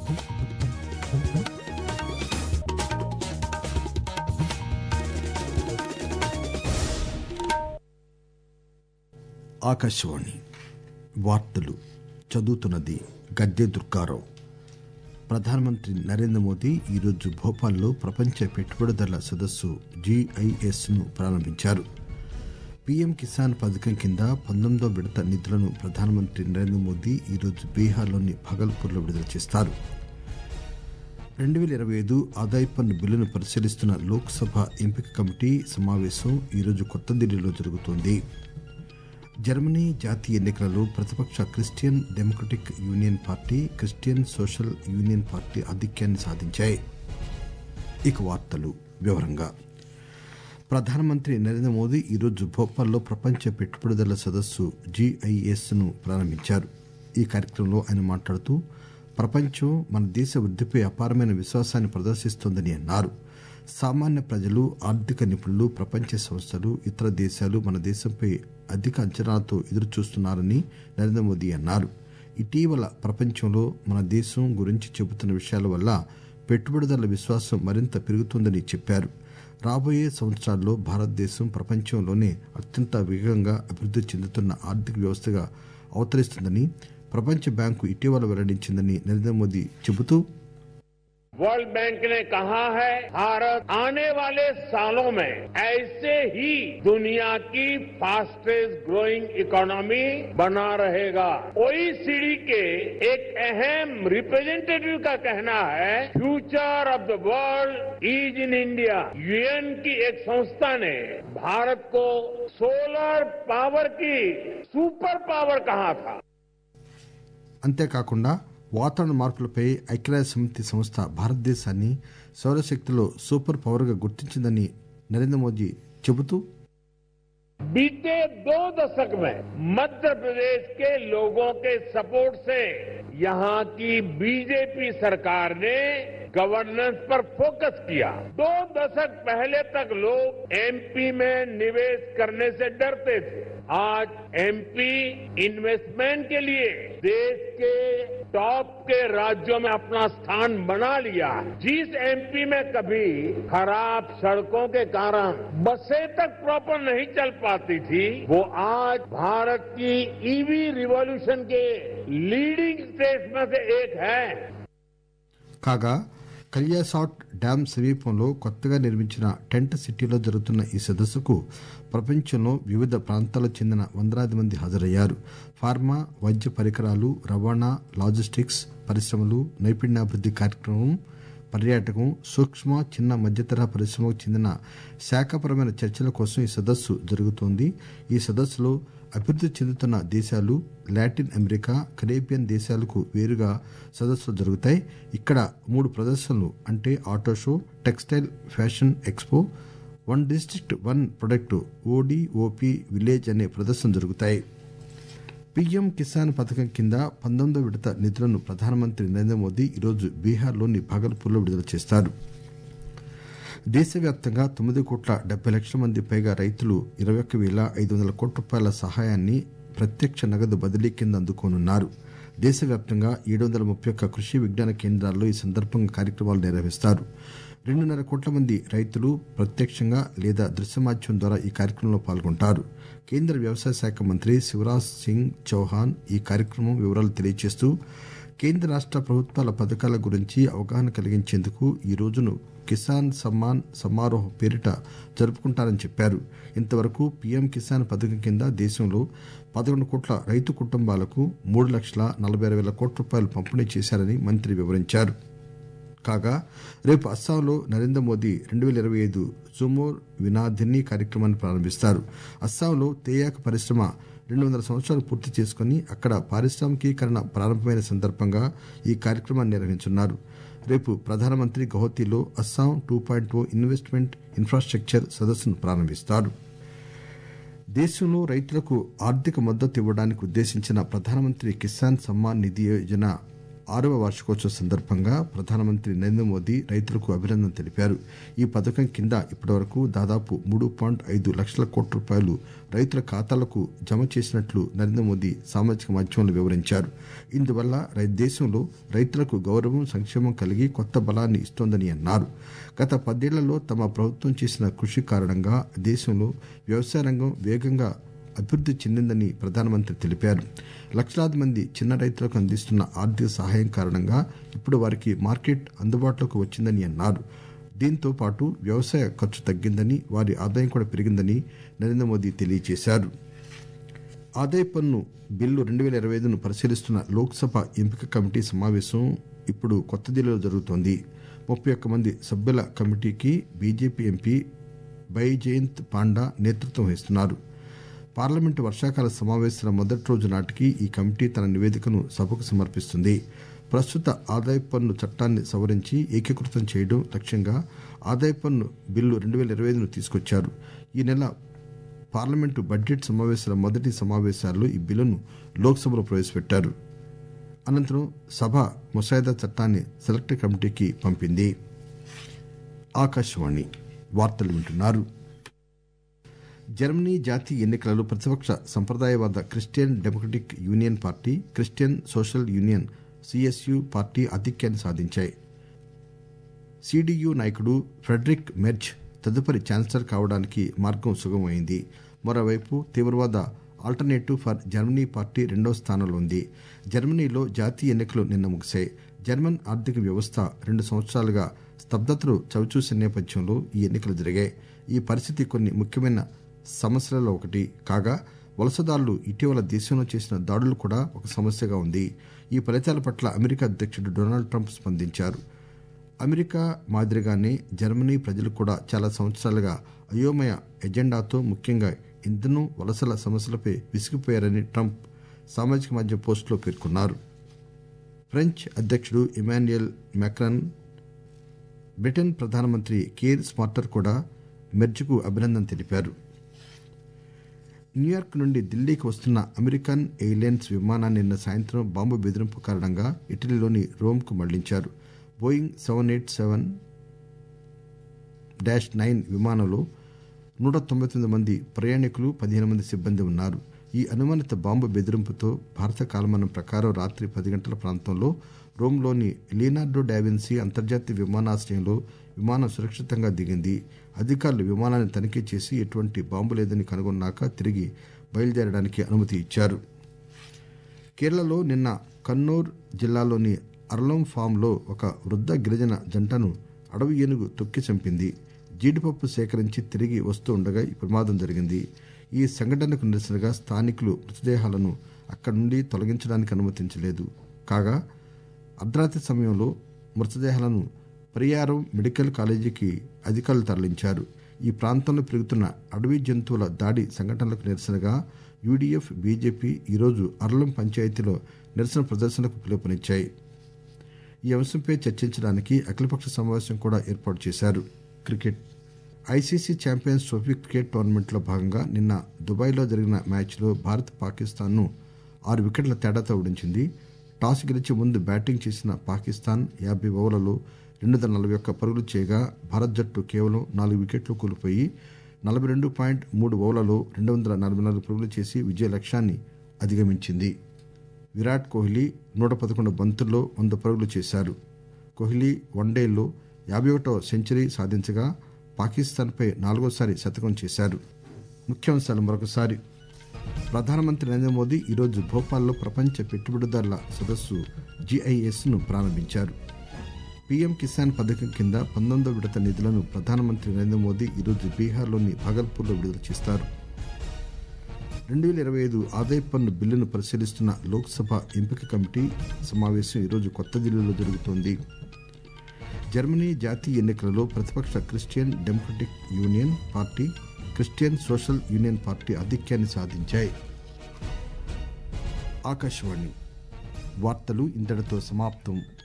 ఆకాశవాణి వార్తలు చదువుతున్నది గద్దె దుర్గారావు ప్రధానమంత్రి నరేంద్ర మోదీ ఈరోజు భోపాల్లో ప్రపంచ పెట్టుబడిదారుల సదస్సు జిఐఎస్ ను ప్రారంభించారు పీఎం కిసాన్ పథకం కింద పంతొమ్మిదో విడత నిధులను ప్రధానమంత్రి నరేంద్ర మోదీ ఈరోజు బీహార్లోని భగల్పూర్లో విడుదల చేస్తారు రెండు పేల ఇరవై ఐదు ఆదాయ పన్ను బిల్లును పరిశీలిస్తున్న లోక్ సభ ఎంపిక కమిటీ సమావేశం ఈరోజు కొత్త ఢిల్లీలో జరుగుతోంది జర్మనీ జాతీయ ఎన్నికలలో ప్రతిపక్ష Christian Democratic Union party Christian Social Union party ఆధిక్యాన్ని సాధించాయి ఇక వార్తలు వివరంగా ప్రధానమంత్రి నరేంద్ర మోదీ ఈరోజు భోపాల్లో ప్రపంచ పెట్టుబడిదారుల సదస్సు జిఐఎస్ ను ప్రారంభించారు ఈ కార్యక్రమంలో ఆయన మాట్లాడుతూ ప్రపంచం మన దేశ వృద్దిపై అపారమైన విశ్వాసాన్ని ప్రదర్శిస్తోందని అన్నారు సామాన్య ప్రజలు ఆర్థిక నిపుణులు ప్రపంచ సంస్థలు ఇతర దేశాలు మన దేశంపై అధిక అంచనాలతో ఎదురుచూస్తున్నారని నరేంద్ర మోదీ అన్నారు ఇటీవల ప్రపంచంలో మన దేశం గురించి చెబుతున్న విషయాల వల్ల పెట్టుబడిదారుల విశ్వాసం మరింత పెరుగుతోందని చెప్పారు రాబోయే సంవత్సరాల్లో భారతదేశం ప్రపంచంలోనే అత్యంత వేగంగా అభివృద్ది చెందుతున్న ఆర్థిక వ్యవస్థగా అవతరిస్తుందని ప్రపంచ బ్యాంకు ఇటీవల వెల్లడించిందని నరేంద్ర మోదీ చెబుతూ वर्ल्ड बैंक ने कहा है भारत आने वाले सालों में ऐसे ही दुनिया की फास्टेस्ट ग्रोइंग इकोनॉमी बना रहेगा ओईसीडी के एक अहम रिप्रेजेंटेटिव का कहना है future of the world is in India UN की एक संस्था ने भारत को सोलर पावर की सुपर पावर कहा था అంతేకాకుండా వాతావరణ మార్పులపై ఐక్యరాజ్య సమితి సంస్థ భారతదేశాన్ని సౌరశక్తిలో సూపర్ పవర్ గా గుర్తించిందని నరేంద్ర మోదీ చెబుతూ बीते दो दशक में मध्य प्रदेश के लोगों के सपोर्ट से यहाँ की बीजेपी सरकार ने गवर्नेंस पर फोकस किया दो दशक पहले तक लोग एमपी में निवेश करने से डरते थे आज एमपी इन्वेस्टमेंट के लिए देश के टॉप के राज्यों में अपना स्थान बना लिया है जिस एमपी में कभी खराब सड़कों के कारण बसें तक प्रॉपर नहीं चल पाती थी वो आज भारत की ईवी रिवॉल्यूशन के लीडिंग स्टेट्स में से एक है కాగా కల్యాసాట్ డ్యాం సమీపంలో కొత్తగా నిర్మించిన టెంట్ సిటీలో జరుగుతున్న ఈ సదస్సుకు ప్రపంచంలో వివిధ ప్రాంతాలకు చెందిన వందలాది మంది హాజరయ్యారు ఫార్మా వైద్య పరికరాలు రవాణా లాజిస్టిక్స్ పరిశ్రమలు నైపుణ్యాభివృద్ది కార్యక్రమం పర్యాటకం సూక్ష్మ చిన్న మధ్యతరహా పరిశ్రమకు చెందిన శాఖపరమైన చర్చల కోసం ఈ సదస్సు జరుగుతోంది ఈ సదస్సులో అభివృద్ది చెందుతున్న దేశాలు లాటిన్ అమెరికా కరేబియన్ దేశాలకు వేరుగా సదస్సులు జరుగుతాయి ఇక్కడ మూడు ప్రదర్శనలు అంటే auto show textile fashion expo one district one product ODOP village అనే ప్రదర్శన జరుగుతాయి పీఎం కిసాన్ పథకం కింద పంతొమ్మిదో విడత నిధులను ప్రధానమంత్రి నరేంద్ర మోదీ ఈరోజు బీహార్లోని భాగల్పూర్లో విడుదల చేస్తారు దేశవ్యాప్తంగా తొమ్మిది కోట్ల డెబ్బై లక్షల మంది పైగా రైతులు ఇరవై ఒక్క వేల ఐదు వందల కోట్ల రూపాయల సహాయాన్ని ప్రత్యక్ష నగదు బదిలీ కింద అందుకోనున్నారు దేశవ్యాప్తంగా ఏడు వందల ముప్పై ఒక్క కృషి విజ్ఞాన కేంద్రాల్లో ఈ సందర్భంగా కార్యక్రమాలు నిర్వహిస్తారు రెండున్నర కోట్ల మంది రైతులు ప్రత్యక్షంగా లేదా దృశ్య మాధ్యమం ద్వారా ఈ కార్యక్రమంలో పాల్గొంటారు కేంద్ర వ్యవసాయ శాఖ మంత్రి శివరాజ్ సింగ్ చౌహాన్ ఈ కార్యక్రమం వివరాలు తెలియజేస్తూ కేంద్ర రాష్ట ప్రభుత్వాల పథకాల గురించి అవగాహన కలిగించేందుకు ఈ రోజును కిసాన్ సమ్మాన్ సమారోహ్ పేరిట జరుపుకుంటారని చెప్పారు ఇంతవరకు పీఎం కిసాన్ పథకం కింద దేశంలో పదకొండు కోట్ల రైతు కుటుంబాలకు మూడు లక్షల నలభై ఆరు వేల కోట్ల రూపాయలు పంపిణీ చేశారని మంత్రి వివరించారు కాగా రేపు అస్సాంలో నరేంద్ర మోదీ రెండు పేల ఇరవై ఐదు జుమోర్ వినాదిని కార్యక్రమాన్ని ప్రారంభిస్తారు అస్సాంలో తేయాక పరిశ్రమ రెండు వందల సంవత్సరాలు పూర్తి చేసుకుని అక్కడ పారిశ్రామికీకరణ ప్రారంభమైన సందర్భంగా ఈ కార్యక్రమాన్ని నిర్వహించనున్నారు రేపు ప్రధానమంత్రి గౌహతిలో Assam two point o investment infrastructure సదస్సును ప్రారంభిస్తారు దేశంలో రైతులకు ఆర్థిక మద్దతు ఇవ్వడానికి ఉద్దేశించిన ప్రధానమంత్రి కిసాన్ సమ్మాన్ నిధి యోజన ఆరవ వార్షికోత్సవం సందర్భంగా ప్రధానమంత్రి నరేంద్ర మోదీ రైతులకు అభినందన తెలిపారు ఈ పథకం కింద ఇప్పటివరకు దాదాపు మూడు పాయింట్ ఐదు లక్షల కోట్ల రూపాయలు రైతుల ఖాతాలకు జమ చేసినట్లు నరేంద్ర మోదీ సామాజిక మాధ్యమంలో వివరించారు ఇందువల్ల దేశంలో రైతులకు గౌరవం సంక్షేమం కలిగి కొత్త బలాన్ని ఇస్తోందని అన్నారు గత పదేళ్లలో తమ ప్రభుత్వం చేసిన కృషి కారణంగా దేశంలో వ్యవసాయ రంగం వేగంగా అభివృద్ది చెందిందని ప్రధానమంత్రి తెలిపారు లక్షలాది మంది చిన్న రైతులకు అందిస్తున్న ఆర్థిక సహాయం కారణంగా ఇప్పుడు వారికి మార్కెట్ అందుబాటులోకి వచ్చిందని అన్నారు దీంతో పాటు వ్యవసాయ ఖర్చు తగ్గిందని వారి ఆదాయం కూడా పెరిగిందని నరేంద్ర మోదీ తెలియజేశారు ఆదాయ పన్ను బిల్లు రెండు వేల ఇరవై ఐదును పరిశీలిస్తున్న లోక్సభ ఎంపిక కమిటీ సమావేశం ఇప్పుడు కొత్త ఢిల్లీలో జరుగుతోంది ముప్పై ఒక్క మంది సభ్యుల కమిటీకి బీజేపీ ఎంపీ బైజయంత్ పాండా నేతృత్వం వహిస్తున్నారు పార్లమెంటు వర్షాకాల సమావేశాల మొదటి రోజు నాటికి ఈ కమిటీ తన నివేదికను సభకు సమర్పిస్తుంది ప్రస్తుత ఆదాయ పన్ను చట్టాన్ని సవరించి ఏకీకృతం చేయడం లక్ష్యంగా ఆదాయ పన్ను బిల్లు రెండు వేల ఇరవై ఐదును తీసుకొచ్చారు ఈ నెల పార్లమెంటు బడ్జెట్ సమావేశాల మొదటి సమావేశాల్లో ఈ బిల్లును లోక్సభలో ప్రవేశపెట్టారు అనంతరం సభ ముసాయిదా చట్టాన్ని సెలెక్ట్ కమిటీకి పంపింది ఆకాశవాణి వార్తలు వింటున్నారు జర్మనీ జాతీయ ఎన్నికలలో ప్రతిపక్ష సంప్రదాయవాద Christian Democratic Union party Christian Social Union CSU party ఆధిక్యాన్ని సాధించాయి సిడియు నాయకుడు ఫ్రెడరిక్ మెర్జ్ తదుపరి ఛాన్సలర్ కావడానికి మార్గం సుగమమైంది మరోవైపు తీవ్రవాద ఆల్టర్నేటివ్ ఫర్ జర్మనీ పార్టీ రెండవ స్థానంలో ఉంది జర్మనీలో జాతీయ ఎన్నికలు నిన్న ముగిశాయి జర్మన్ ఆర్థిక వ్యవస్థ రెండు సంవత్సరాలుగా స్తబ్దతలు చవిచూసిన నేపథ్యంలో ఈ ఎన్నికలు జరిగాయి ఈ పరిస్థితి కొన్ని ముఖ్యమైన సమస్యలలో ఒకటి కాగా వలసదారులు ఇటీవల దేశంలో చేసిన దాడులు కూడా ఒక సమస్యగా ఉంది ఈ ఫలితాల పట్ల అమెరికా అధ్యక్షుడు డొనాల్డ్ ట్రంప్ స్పందించారు అమెరికా మాదిరిగానే జర్మనీ ప్రజలు కూడా చాలా సంవత్సరాలుగా అయోమయ ఎజెండాతో ముఖ్యంగా ఇంధనం వలసల సమస్యలపై విసిగిపోయారని ట్రంప్ సామాజిక మాధ్యమ పోస్టులో పేర్కొన్నారు ఫ్రెంచ్ అధ్యక్షుడు ఇమాన్యుయల్ మెక్రన్ బ్రిటన్ ప్రధానమంత్రి కేర్ స్మార్టర్ కూడా మెర్జ్కు అభినందన తెలిపారు న్యూయార్క్ నుండి ఢిల్లీకి వస్తున్న అమెరికన్ ఎయిర్లైన్స్ విమానాన్ని నిన్న సాయంత్రం బాంబు బెదిరింపు కారణంగా ఇటలీలోని రోమ్కు మళ్లించారు Boeing seven eight seven dash nine విమానంలో నూట తొంభై తొమ్మిది మంది ప్రయాణికులు పదిహేను మంది సిబ్బంది ఉన్నారు ఈ అనుమానిత బాంబు బెదిరింపుతో భారత కాలమానం ప్రకారం రాత్రి పది గంటల ప్రాంతంలో రోమ్లోని లినార్డో డావిన్సీ అంతర్జాతీయ విమానాశ్రయంలో విమానం సురక్షితంగా దిగింది అధికారులు విమానాన్ని తనిఖీ చేసి ఎటువంటి బాంబు లేదని కనుగొన్నాక తిరిగి బయలుదేరడానికి అనుమతి ఇచ్చారు కేరళలో నిన్న కన్నూర్ జిల్లాలోని అర్లం ఫామ్లో ఒక వృద్ధ గిరిజన జంటను అడవి ఏనుగు తొక్కి చంపింది జీడిపప్పు సేకరించి తిరిగి వస్తూ ఉండగా ఈ ప్రమాదం జరిగింది ఈ సంఘటనకు నిరసనగా స్థానికులు మృతదేహాలను అక్కడి నుండి తొలగించడానికి అనుమతించలేదు కాగా అర్ధరాత్రి సమయంలో మృతదేహాలను పరియారం మెడికల్ కాలేజీకి అధికారులు తరలించారు ఈ ప్రాంతంలో పెరుగుతున్న అడవి జంతువుల దాడి సంఘటనలకు నిరసనగా యూడీఎఫ్ బీజేపీ ఈరోజు అర్లం పంచాయతీలో నిరసన ప్రదర్శనకు పిలుపునిచ్చాయి ఈ అంశంపై చర్చించడానికి అఖిలపక్ష సమావేశం కూడా ఏర్పాటు చేశారు cricket ICC Champions Trophy cricket టోర్నమెంట్లో భాగంగా నిన్న దుబాయ్లో జరిగిన మ్యాచ్లో భారత్ పాకిస్తాన్ను ఆరు వికెట్ల తేడాతో ఓడించింది టాస్ గెలిచి ముందు బ్యాటింగ్ చేసిన పాకిస్తాన్ యాభై ఓవర్లలో రెండు వందల నలభై ఒక్క పరుగులు చేయగా భారత్ జట్టు కేవలం నాలుగు వికెట్లు కోల్పోయి నలభై రెండు పాయింట్ మూడు ఓవర్లలో రెండు వందల నలభై నాలుగు పరుగులు చేసి విజయ లక్ష్యాన్ని అధిగమించింది విరాట్ కోహ్లీ నూట పదకొండు బంతుల్లో వంద పరుగులు చేశారు కోహ్లీ వన్డేల్లో యాభై ఒకటో సెంచరీ సాధించగా పాకిస్తాన్పై నాలుగోసారి శతకం చేశారు ముఖ్యాంశాలు మరొకసారి ప్రధానమంత్రి నరేంద్ర మోదీ ఈరోజు భోపాల్లో ప్రపంచ పెట్టుబడిదారుల సదస్సు జిఐఎస్ ను ప్రారంభించారు పీఎం కిసాన్ పథకం కింద పంతొమ్మిదో విడత నిధులను ప్రధానమంత్రి నరేంద్ర మోదీ ఈరోజు బీహార్లోని భాగల్పూర్లో విడుదల చేస్తారు రెండు వేల ఇరవై ఐదు ఆదాయ పన్ను బిల్లును పరిశీలిస్తున్న లోక్సభ ఎంపిక కమిటీ సమావేశం ఈరోజు కొత్త ఢిల్లీలో జరుగుతోంది జర్మనీ జాతీయ ఎన్నికలలో ప్రతిపక్ష Christian Democratic Union party Christian Social Union party ఆధిక్యాన్ని సాధించాయి ఆకాశవాణి వార్తలు ఇంతటితో సమాప్తం